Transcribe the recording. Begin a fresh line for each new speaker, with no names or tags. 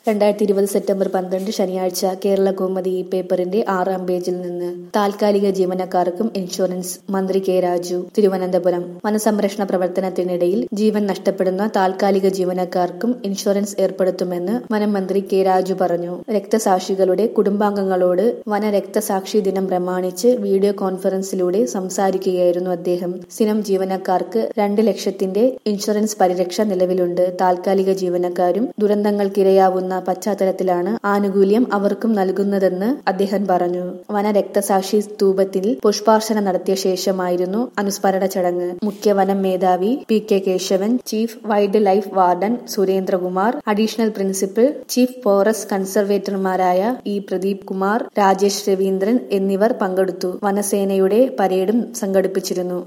രണ്ടായിരത്തി ഇരുപത് സെപ്റ്റംബർ പന്ത്രണ്ട് ശനിയാഴ്ച കേരള കൗമുദി ഈ പേപ്പറിന്റെ ആറാം പേജിൽ നിന്ന് താൽക്കാലിക ജീവനക്കാർക്കും ഇൻഷുറൻസ് മന്ത്രി കെ രാജു തിരുവനന്തപുരം വനസംരക്ഷണ പ്രവർത്തനത്തിനിടയിൽ ജീവൻ നഷ്ടപ്പെടുന്ന താൽക്കാലിക ജീവനക്കാർക്കും ഇൻഷുറൻസ് ഏർപ്പെടുത്തുമെന്ന് വനം മന്ത്രി കെ രാജു പറഞ്ഞു രക്തസാക്ഷികളുടെ കുടുംബാംഗങ്ങളോട് വന രക്തസാക്ഷി ദിനം പ്രമാണിച്ച് വീഡിയോ കോൺഫറൻസിലൂടെ സംസാരിക്കുകയായിരുന്നു അദ്ദേഹം സ്ഥിരം ജീവനക്കാർക്ക് രണ്ട് ലക്ഷത്തിന്റെ ഇൻഷുറൻസ് പരിരക്ഷ നിലവിലുണ്ട് താൽക്കാലിക ജീവനക്കാരും ദുരന്തങ്ങൾക്കിരയാവുന്ന പശ്ചാത്തലത്തിലാണ് ആനുകൂല്യം അവർക്കും നൽകുന്നതെന്ന് അദ്ദേഹം പറഞ്ഞു വന രക്തസാക്ഷി സ്തൂപത്തിൽ പുഷ്പാർച്ചന നടത്തിയ ശേഷമായിരുന്നു അനുസ്മരണ ചടങ്ങ് മുഖ്യ വനം മേധാവി P K Kesavan chief wildlife warden Surendrakumar additional principal chief forest കൺസർവേറ്റർമാരായ ഇ പ്രദീപ് കുമാർ രാജേഷ് രവീന്ദ്രൻ എന്നിവർ പങ്കെടുത്തു വനസേനയുടെ പരേഡും സംഘടിപ്പിച്ചിരുന്നു